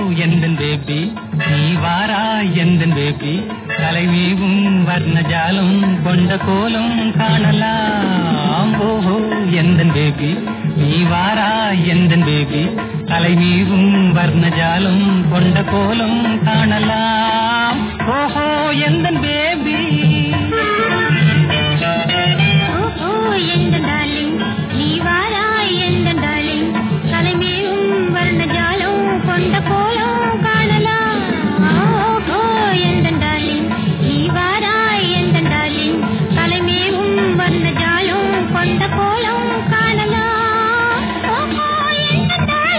எந்தன் பேபி நீ வாரா எந்தன் பேபி தலைவீவும் வர்ணஜாலம் கொண்ட கோலம் காணலாம் ஓஹோ எந்தன் பேபி நீ வாரா எந்தன் பேபி தலைவீவும் வர்ணஜாலம் கொண்ட கோலம் காணலாம் ஓஹோ எந்தன் பேபி ஓஹோ எந்த டார்லிங் நீ வாராய் எந்த டார்லிங் தலைமேவும் வர்ணஜாலம் கொண்ட கோலம் காணலாம் ஓஹோ எந்த டார்லிங் நீ வாராய் எந்த டார்லிங் தலைமேவும் வர்ணஜாலம் கொண்ட கோலம் காணலாம் ஓஹோ எந்த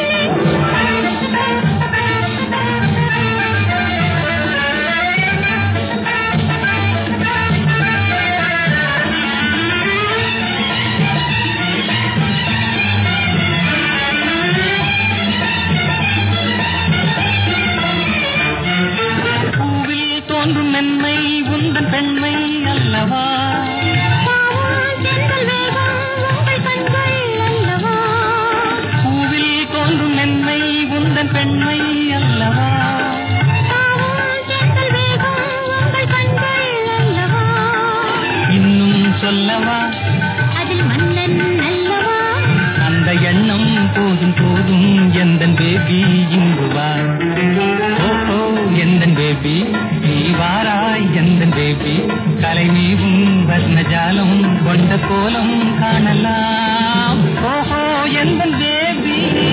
பூவில் தோன்றும் மென்மை உந்தன் பெண்மை அல்லவா பாவம் செங்கல் வேகம் உங்கள் கண்கள் அல்லவா பூவில் தோன்றும் மென்மை உந்தன் பெண்மை அல்லவா பாவம் செங்கல் வேகம் உங்கள் கண்கள் அல்லவா இன்னும் சொல்லவா அதில் மன்னன் அல்லவா அந்த எண்ணம் போதும் போதும் எந்தன் பேபி இங்கு வா ஓஹோ எந்தன் பேபி நீ வாராய் எந்தன் பேபி கலை நீவும் வர்ணஜாலம் கொண்ட கோலம் காணலாம் ஓஹோ எந்தன் பேபி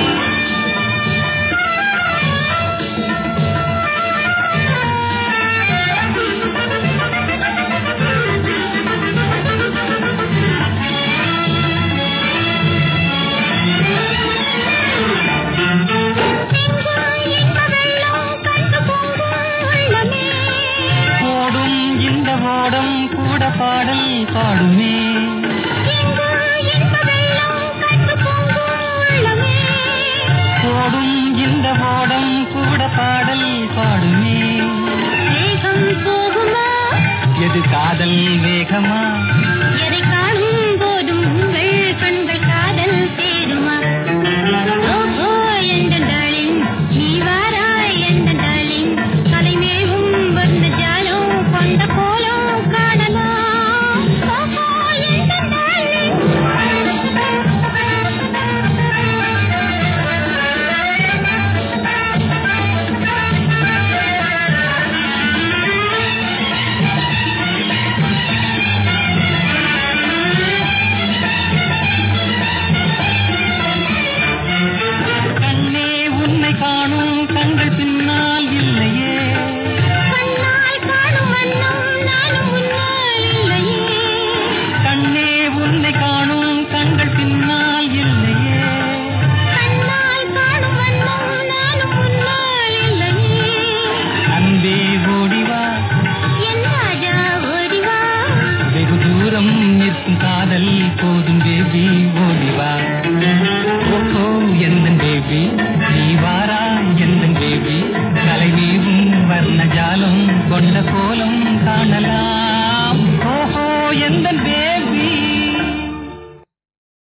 எங்கும் இன்ப வெள்ளம் கண்டு பொங்கும் உள்ளமே ஓடும் இந்த ஓடம் கூட பாடல் பாடுமே எங்கும் இன்ப வெள்ளம் கண்டு பொங்கும் உள்ளமே ஓடும் இந்த ஓடம் கூட பாடல் பாடுமே வேகம் போகுமா எது காதல் வேகமா